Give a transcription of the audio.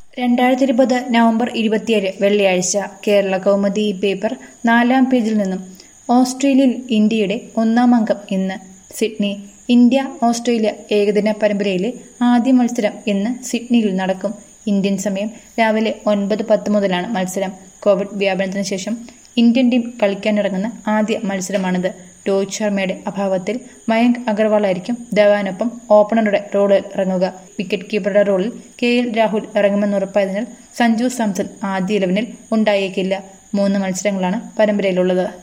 രണ്ടായിരത്തി ഇരുപത് നവംബർ ഇരുപത്തിയേഴ് വെള്ളിയാഴ്ച കേരള കൗമുദി ഈ പേപ്പർ നാലാം പേജിൽ നിന്നും ഓസ്ട്രേലിയയിൽ ഇന്ത്യയുടെ ഒന്നാം അംഗം ഇന്ന് സിഡ്നി ഇന്ത്യ ഓസ്ട്രേലിയ ഏകദിന പരമ്പരയിലെ ആദ്യ മത്സരം ഇന്ന് സിഡ്നിയിൽ നടക്കും ഇന്ത്യൻ സമയം രാവിലെ ഒൻപത് പത്ത് മുതലാണ് മത്സരം കോവിഡ് വ്യാപനത്തിന് ശേഷം ഇന്ത്യൻ ടീം കളിക്കാനിറങ്ങുന്ന ആദ്യ മത്സരമാണിത് രോഹിത് ശർമ്മയുടെ അഭാവത്തിൽ മയങ്ക് അഗർവാളായിരിക്കും ധവാനൊപ്പം ഓപ്പണറുടെ റോളിൽ ഇറങ്ങുക വിക്കറ്റ് കീപ്പറുടെ റോളിൽ കെ എൽ രാഹുൽ ഇറങ്ങുമെന്നുറപ്പായതിനാൽ സഞ്ജു സാംസൺ ആദ്യ ഇലവനിൽ ഉണ്ടായേക്കില്ല മൂന്ന് മത്സരങ്ങളാണ് പരമ്പരയിലുള്ളത്